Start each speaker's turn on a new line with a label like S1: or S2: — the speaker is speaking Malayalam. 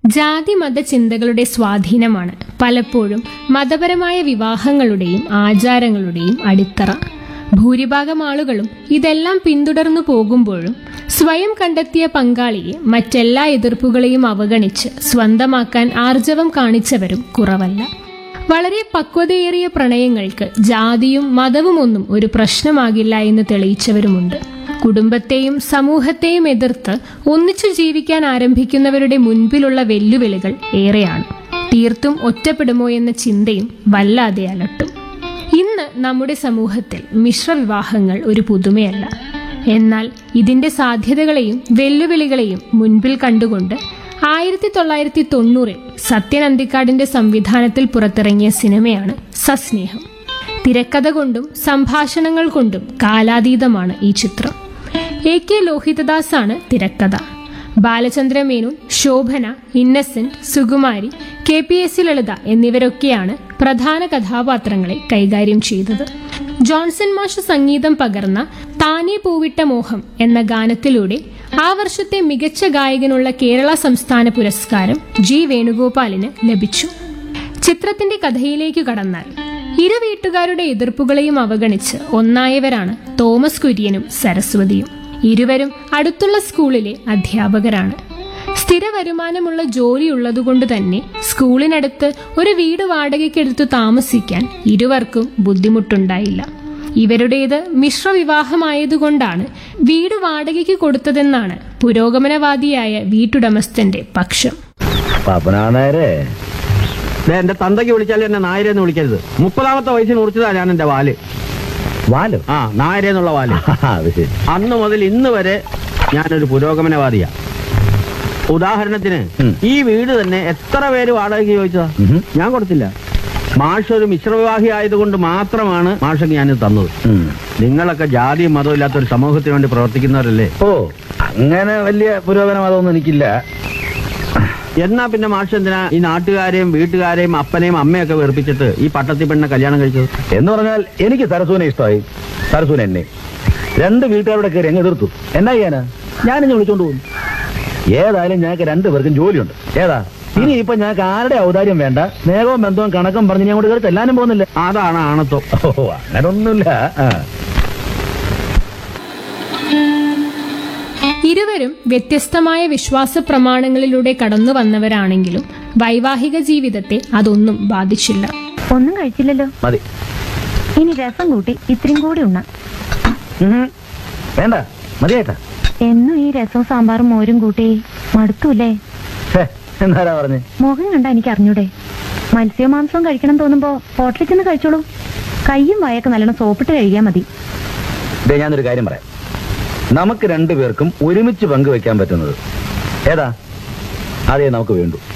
S1: ജാതി മത ചിന്തകളുടെ സ്വാധീനമാണ് പലപ്പോഴും മതപരമായ വിവാഹങ്ങളുടെയും ആചാരങ്ങളുടെയും അടിത്തറ ഭൂരിഭാഗം ആളുകളും ഇതെല്ലാം പിന്തുടർന്നു പോകുമ്പോഴും സ്വയം കണ്ടെത്തിയ പങ്കാളിയെ മറ്റെല്ലാ എതിർപ്പുകളെയും അവഗണിച്ച് സ്വന്തമാക്കാൻ ആർജവം കാണിച്ചവരും കുറവല്ല വളരെ പക്വതയേറിയ പ്രണയങ്ങൾക്ക് ജാതിയും മതവും ഒന്നും ഒരു പ്രശ്നമാകില്ല എന്ന് തെളിയിച്ചവരുമുണ്ട് കുടുംബത്തെയും സമൂഹത്തെയും എതിർത്ത് ഒന്നിച്ചു ജീവിക്കാൻ ആരംഭിക്കുന്നവരുടെ മുൻപിലുള്ള വെല്ലുവിളികൾ ഏറെയാണ് തീർത്തും ഒറ്റപ്പെടുമോ എന്ന ചിന്തയും വല്ലാതെ അലട്ടും ഇന്ന് നമ്മുടെ സമൂഹത്തിൽ മിശ്രവിവാഹങ്ങൾ ഒരു പുതുമയല്ല എന്നാൽ ഇതിന്റെ സാധ്യതകളെയും വെല്ലുവിളികളെയും മുൻപിൽ കണ്ടുകൊണ്ട് ആയിരത്തി തൊള്ളായിരത്തി തൊണ്ണൂറിൽ സത്യൻ അന്തിക്കാടിന്റെ സംവിധാനത്തിൽ പുറത്തിറങ്ങിയ സിനിമയാണ് സസ്നേഹം തിരക്കഥ കൊണ്ടും സംഭാഷണങ്ങൾ കൊണ്ടും കാലാതീതമാണ് ഈ ചിത്രം എ കെ ലോഹിതദാസാണ് തിരക്കഥ Balachandra Menon Shobhana Innocent Sukumari K P S C Lalitha എന്നിവരൊക്കെയാണ് പ്രധാന കഥാപാത്രങ്ങളെ കൈകാര്യം ചെയ്തത് ജോൺസൺ മാഷ് സംഗീതം പകർന്ന താനേ പൂവിട്ട മോഹം എന്ന ഗാനത്തിലൂടെ ആ വർഷത്തെ മികച്ച ഗായകനുള്ള കേരള സംസ്ഥാന പുരസ്കാരം ജി വേണുഗോപാലിന് ലഭിച്ചു ചിത്രത്തിന്റെ കഥയിലേക്ക് കടന്നാൽ ഇരു വീട്ടുകാരുടെ എതിർപ്പുകളെയും അവഗണിച്ച് ഒന്നായവരാണ് തോമസ് കുര്യനും സരസ്വതിയും ഇരുവരും അടുത്തുള്ള സ്കൂളിലെ അധ്യാപകരാണ് സ്ഥിര വരുമാനമുള്ള ജോലി ഉള്ളതുകൊണ്ട് തന്നെ സ്കൂളിനടുത്ത് ഒരു വീട് വാടകയ്ക്കെടുത്തു താമസിക്കാൻ ഇരുവർക്കും ബുദ്ധിമുട്ടുണ്ടായില്ല ഇവരുടേത് മിശ്രവിവാഹമായതുകൊണ്ടാണ് വീട് വാടകയ്ക്ക് കൊടുത്തതെന്നാണ് പുരോഗമനവാദിയായ വീട്ടുടമസ്ഥന്റെ പക്ഷം
S2: പാപ്പനാനേരെ
S3: ദേ, എന്റെ തന്തയ്ക്ക് വിളിച്ചാലും എന്നെ നായരെന്ന് വിളിക്കരുത് മുപ്പതാമത്തെ വയസ്സിൽ മുറിച്ചതാ ഞാൻ എന്റെ വാല്
S2: വാലോ
S3: ആ നായരെന്നുള്ള വാല്
S2: അത് ശരി
S3: അന്ന് മുതൽ ഇന്ന് വരെ ഞാനൊരു പുരോഗമനവാദിയാ ഉദാഹരണത്തിന്
S2: ഉം.
S3: ഈ വീട് തന്നെ എത്ര പേര് വാടകയ്ക്ക് ചോദിച്ചതാ
S2: ഉം.
S3: ഞാൻ കൊടുത്തില്ല മാഷ് ഒരു മിശ്രവിവാഹി ആയതുകൊണ്ട് മാത്രമാണ് മാഷക്ക് ഞാനിത് തന്നത്
S2: ഉം.
S3: നിങ്ങളൊക്കെ ജാതിയും മതവും ഇല്ലാത്ത ഒരു സമൂഹത്തിന് വേണ്ടി പ്രവർത്തിക്കുന്നവരല്ലേ
S2: ഓ അങ്ങനെ വലിയ പുരോഗമനവാദമൊന്നും എനിക്കില്ല
S3: എന്നാ പിന്നെ മാഷ് എന്തിനാ ഈ നാട്ടുകാരെയും വീട്ടുകാരെയും അപ്പനെയും അമ്മയൊക്കെ വെറുപ്പിച്ചിട്ട് ഈ പട്ടത്തി പെണ്ണെ കല്യാണം കഴിച്ചത്
S2: എന്ന് പറഞ്ഞാൽ എനിക്ക് സരസുവിനെ ഇഷ്ടമായി സരസുവിനെ എന്നെ രണ്ട് വീട്ടുകാരുടെ കയറി എങ്ങ് എതിർത്തു എന്നാ ചെയ്യാനാ ഞാനിഞ്ഞ് വിളിച്ചോണ്ട് പോകും ഏതായാലും ഞങ്ങൾക്ക് രണ്ടുപേർക്കും ജോലിയുണ്ട് ഏതാ ഇനി ഇപ്പൊ ഞങ്ങൾക്ക് ആരുടെ ഔദാര്യം വേണ്ട സ്നേഹവും ബന്ധവും കണക്കും പറഞ്ഞ് ഞാൻ അങ്ങോട്ട് കയറി ചെല്ലാനും പോകുന്നില്ല
S3: അതാണ് ആണത്വം
S2: ഓ അങ്ങനൊന്നുമില്ല ആ.
S1: ഇരുവരും വ്യത്യസ്തമായ വിശ്വാസ പ്രമാണങ്ങളിലൂടെ കടന്നു വന്നവരാണെങ്കിലും വൈവാഹിക ജീവിതത്തെ അതൊന്നും ബാധിച്ചില്ല
S4: ഒന്നും കഴിച്ചില്ലല്ലോ
S2: മതി
S4: ഇനി രസം കൂട്ടി ഇത്രയും കൂടി ഉണ്ണ
S2: ഉം. വേണ്ട മതിയായിട്ടാ
S4: എന്നും ഈ രസവും സാമ്പാറും മോരും കൂട്ടി മടുത്തൂലേ
S2: ഛേ, എന്നാരാ പറഞ്ഞേ
S4: മുഖം കണ്ട എനിക്ക് അറിഞ്ഞൂടെ മത്സ്യവും മാംസവും കഴിക്കണം തോന്നുമ്പോ ഹോട്ടലിൽ ചെന്ന് കഴിച്ചോളൂ കയ്യും വായൊക്കെ നല്ലോണം സോപ്പിട്ട് കഴിയാൻ മതി
S2: ദേ ഞാനൊരു കാര്യം പറയാം നമുക്ക് രണ്ടുപേർക്കും ഒരുമിച്ച് പങ്കുവെക്കാൻ പറ്റുന്നത് ഏതാ അതേ നമുക്ക് വേണ്ടു